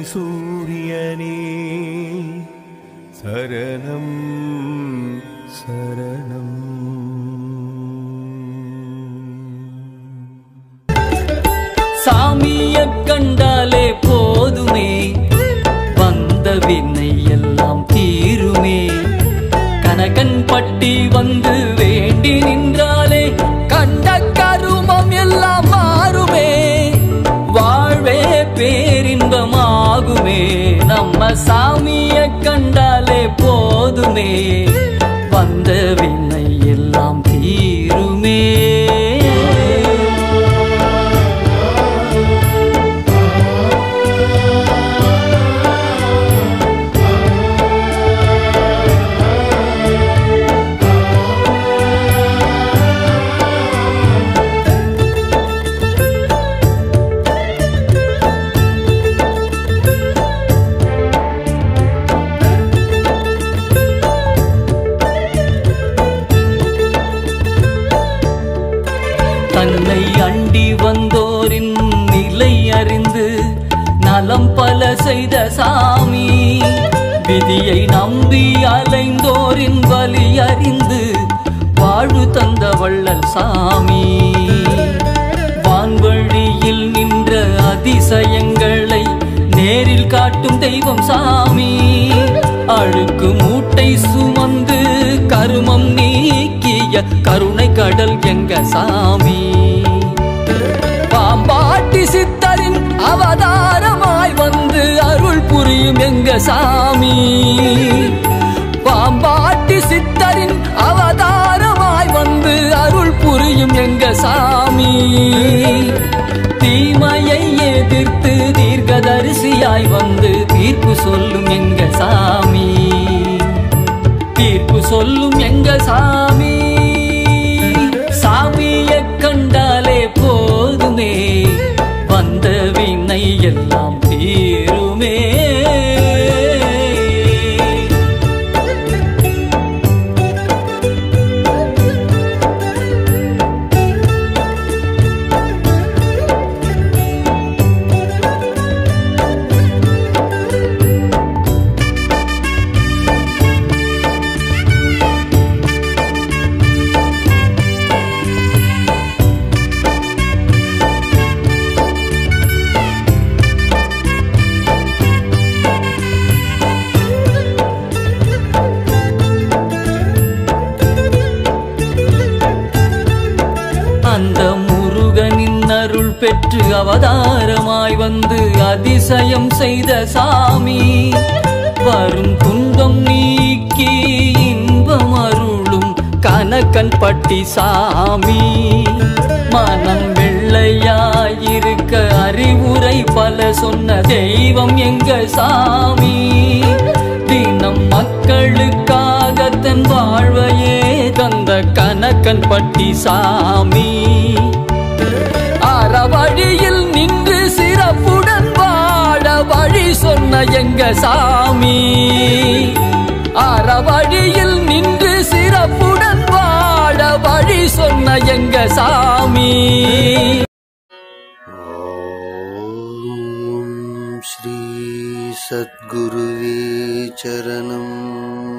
சூரியனே சரணம் சரணம் சாமிய கண்டாலே போதுமே வந்த வினை எல்லாம் தீருமே கனகன் பட்டி வந்து வேண்டி நின்றாலே கண்ட கருமம் எல்லாம் மாறுமே வாழ்வே பேரின்பமாகுமே நம்ம சாமிய கண்டாலே போதுமே வந்த வினை எல்லாம் தீருமே தன்னை அண்டி வந்தோரின் நிலை அறிந்து நலம் பல செய்த சாமி விதியை நம்பி அலைந்தோரின் வலி அறிந்து வாழ்வு தந்த வள்ளல் சாமி வான்வழியில் நின்ற அதிசயங்களை நேரில் காட்டும் தெய்வம் சாமி அழுக்கு மூட்டை சுமந்து கருமம் நீக்கிய கருணை கடல் எங்க சாமி பாம்பாட்டி சித்தரின் அவதாரமாய் வந்து அருள் புரியும் எங்க சாமி பாம்பாட்டி சித்தரின் அவதாரமாய் வந்து அருள் புரியும் எங்க சாமி தீமையை எதிர்த்து தீர்க்கதரிசியாய் வந்து தீர்ப்பு சொல்லும் எங்க சாமி தீர்ப்பு சொல்லும் எங்க சாமி சாமிய கண்டாலே போதுமே வந்த வினை எல்லாம் தீருமே அந்த முருகனின் அருள் பெற்று அவதாரமாய் வந்து அதிசயம் செய்த சாமி வரும் துன்பம் நீக்கி இன்பம் அருளும் கனக்கன் பட்டி சாமி மனம் வெள்ளையாயிருக்க அறிவுரை பல சொன்ன தெய்வம் எங்க சாமி தினம் மக்களுக்காக தன் வாழ்வையே தந்த கனக்கன் பட்டி சாமி அறவழியில் நின்று சிறப்புடன் வாழ வழி சொன்ன எங்க சாமி அறவழியில் நின்று சிறப்புடன் வாழ வழி சொன்ன எங்க சாமி ॐ श्री सद्गुरुवे चरणम्